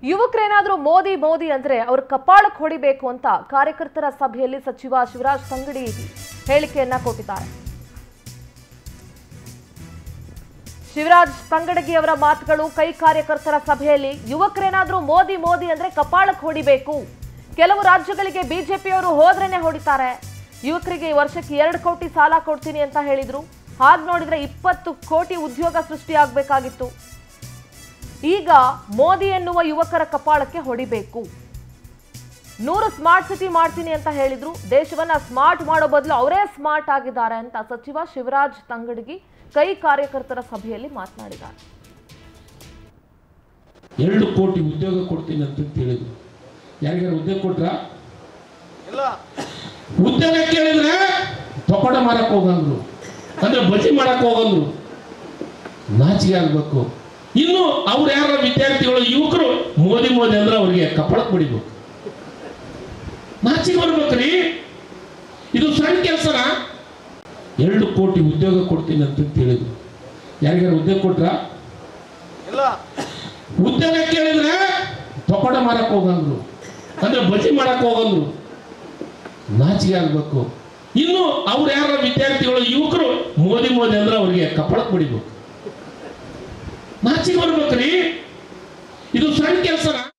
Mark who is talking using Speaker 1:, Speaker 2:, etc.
Speaker 1: ಯುವಕರೇನಾದ್ರೂ ಮೋದಿ ಮೋದಿ ಅಂದ್ರೆ ಅವ್ರ ಕಪಾಳಕ್ಕೆ ಹೊಡಿಬೇಕು ಅಂತ ಕಾರ್ಯಕರ್ತರ ಸಭೆಯಲ್ಲಿ ಸಚಿವ ಶಿವರಾಜ್ ತಂಗಡಿ ಹೇಳಿಕೆಯನ್ನ ಕೊಟ್ಟಿದ್ದಾರೆ ಶಿವರಾಜ್ ತಂಗಡಗಿ ಅವರ ಮಾತುಗಳು ಕೈ ಕಾರ್ಯಕರ್ತರ ಸಭೆಯಲ್ಲಿ ಯುವಕರೇನಾದ್ರೂ ಮೋದಿ ಮೋದಿ ಅಂದ್ರೆ ಕಪಾಳಕ್ಕೆ ಹೊಡಿಬೇಕು ಕೆಲವು ರಾಜ್ಯಗಳಿಗೆ ಬಿಜೆಪಿಯವರು ಹೋದ್ರೇನೆ ಹೊಡಿತಾರೆ ಯುವಕರಿಗೆ ಈ ವರ್ಷಕ್ಕೆ ಎರಡು ಕೋಟಿ ಸಾಲ ಕೊಡ್ತೀನಿ ಅಂತ ಹೇಳಿದ್ರು ಹಾಗೆ ನೋಡಿದ್ರೆ ಇಪ್ಪತ್ತು ಕೋಟಿ ಉದ್ಯೋಗ ಸೃಷ್ಟಿಯಾಗಬೇಕಾಗಿತ್ತು ಈಗ ಮೋದಿ ಎನ್ನುವ ಯುವಕರ ಕಪಾಳಕ್ಕೆ ಹೊಡಿಬೇಕು ನೂರು ಸ್ಮಾರ್ಟ್ ಸಿಟಿ ಮಾಡ್ತೀನಿ ಅಂತ ಹೇಳಿದ್ರು ದೇಶವನ್ನ ಸ್ಮಾರ್ಟ್ ಮಾಡೋ ಬದಲು ಅವರೇ ಸ್ಮಾರ್ಟ್ ಆಗಿದ್ದಾರೆ ಅಂತ ಸಚಿವ ಶಿವರಾಜ್ ತಂಗಡಗಿ ಕೈ ಕಾರ್ಯಕರ್ತರ ಸಭೆಯಲ್ಲಿ ಮಾತನಾಡಿದ್ದಾರೆ
Speaker 2: ಎರಡು ಕೋಟಿ ಉದ್ಯೋಗ ಕೊಡ್ತೀನಿ ಅಂತ ಹೇಳಿದ್ರು ಯಾರಿಗಾರು ಉದ್ಯೋಗ ಕೊಟ್ರ ಉದ್ಯೋಗ ಕೇಳಿದ್ರೆ ಪಕೋಡ ಮಾರಕ್ ಹೋಗಂದ್ರು ಅಂದ್ರೆ ಬಜಿ ಮಾಡಕ್ ಹೋಗಂದ್ರು ನಾಚಿಕೆ ಆಗ್ಬೇಕು ಇನ್ನು ಅವ್ರು ಯಾರ ವಿದ್ಯಾರ್ಥಿಗಳು ಯುವಕರು ಮೋದಿ ಮೋದಿ ಅಂದ್ರೆ ಅವ್ರಿಗೆ ಕಪ್ಪಳಕ್ ಬಿಡಿಬೇಕು ನಾಚಿಕೆ ಬರ್ಬೇಕ್ರಿ ಇದು ಸಣ್ಣ ಕೆಲಸನ ಎರಡು ಕೋಟಿ ಉದ್ಯೋಗ ಕೊಡ್ತೀನಿ ಅಂತ ಹೇಳಿದ್ರು ಯಾರಿಗಾರು ಉದ್ಯೋಗ ಕೊಟ್ರ ಉದ್ಯೋಗ ಕೇಳಿದ್ರೆ ಪಕೋಡ ಮಾರಕ್ ಹೋಗಂದ್ರು ಅಂದ್ರೆ ಬಜಿ ಮಾಡಕ್ ಹೋಗಂದ್ರು ನಾಚಿಕೆ ಆಗ್ಬೇಕು ಇನ್ನು ಅವ್ರು ಯಾರ ವಿದ್ಯಾರ್ಥಿಗಳು ಯುವಕರು ಮೋದಿ ಮೋದಿ ಅಂದ್ರೆ ಅವ್ರಿಗೆ ಕಪ್ಪಳಕ್ ಬಿಡಿಬೇಕು ನಾಚಿಕೆ ಬರ್ಬೇಕ್ರಿ ಇದು ಸಣ್ಣ ಕೆಲಸನ